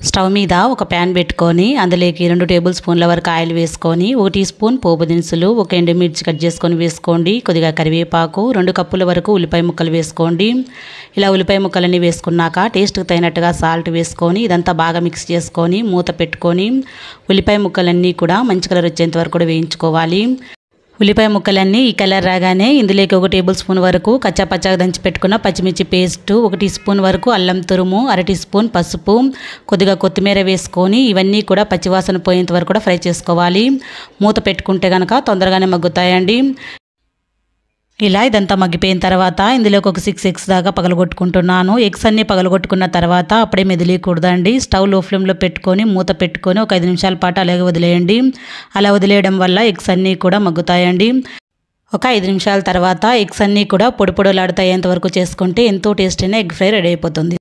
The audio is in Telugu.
స్టవ్ మీద ఒక ప్యాన్ పెట్టుకొని అందులోకి రెండు టేబుల్ స్పూన్ల వరకు ఆయిల్ వేసుకొని ఒక టీ స్పూన్ పోపు దినుసులు ఒక ఎండుమిర్చి కట్ చేసుకొని వేసుకోండి కొద్దిగా కరివేపాకు రెండు కప్పుల వరకు ఉల్లిపాయ ముక్కలు వేసుకోండి ఇలా ఉల్లిపాయ ముక్కలన్నీ వేసుకున్నాక టేస్ట్కి తగినట్టుగా సాల్ట్ వేసుకొని ఇదంతా బాగా మిక్స్ చేసుకొని మూత పెట్టుకొని ఉల్లిపాయ ముక్కలన్నీ కూడా మంచి కలర్ వచ్చేంత వరకు కూడా వేయించుకోవాలి ఉల్లిపాయ ముక్కలన్నీ ఈ కలర్ రాగానే ఇందులోకి ఒక టేబుల్ స్పూన్ వరకు కచ్చా పచ్చాగా దంచి పెట్టుకున్న పచ్చిమిర్చి పేస్ట్ ఒక టీ స్పూన్ వరకు అల్లం తురుము అర టీ స్పూన్ పసుపు కొద్దిగా కొత్తిమీర వేసుకొని ఇవన్నీ కూడా పచ్చివాసన పోయేంత వరకు కూడా ఫ్రై చేసుకోవాలి మూత పెట్టుకుంటే కనుక తొందరగానే మగ్గుతాయండి ఇలా ఇదంతా మగ్గిపోయిన తర్వాత ఇందులోకి ఒక సిక్స్ ఎగ్స్ దాకా పగలగొట్టుకుంటున్నాను ఎగ్స్ అన్నీ పగలగొట్టుకున్న తర్వాత అప్పుడే మెదిలియకూడదండి స్టవ్ లో ఫ్లేమ్లో పెట్టుకొని మూత పెట్టుకొని ఒక ఐదు నిమిషాల పాటు అలాగే వదిలేయండి అలా వదిలేయడం వల్ల ఎగ్స్ అన్నీ కూడా మగ్గుతాయండి ఒక ఐదు నిమిషాల తర్వాత ఎగ్స్ అన్నీ కూడా పొడి పొడిలాడుతాయేంత వరకు చేసుకుంటే ఎంతో టేస్ట్ అయిన ఎగ్ ఫ్రై రెడీ అయిపోతుంది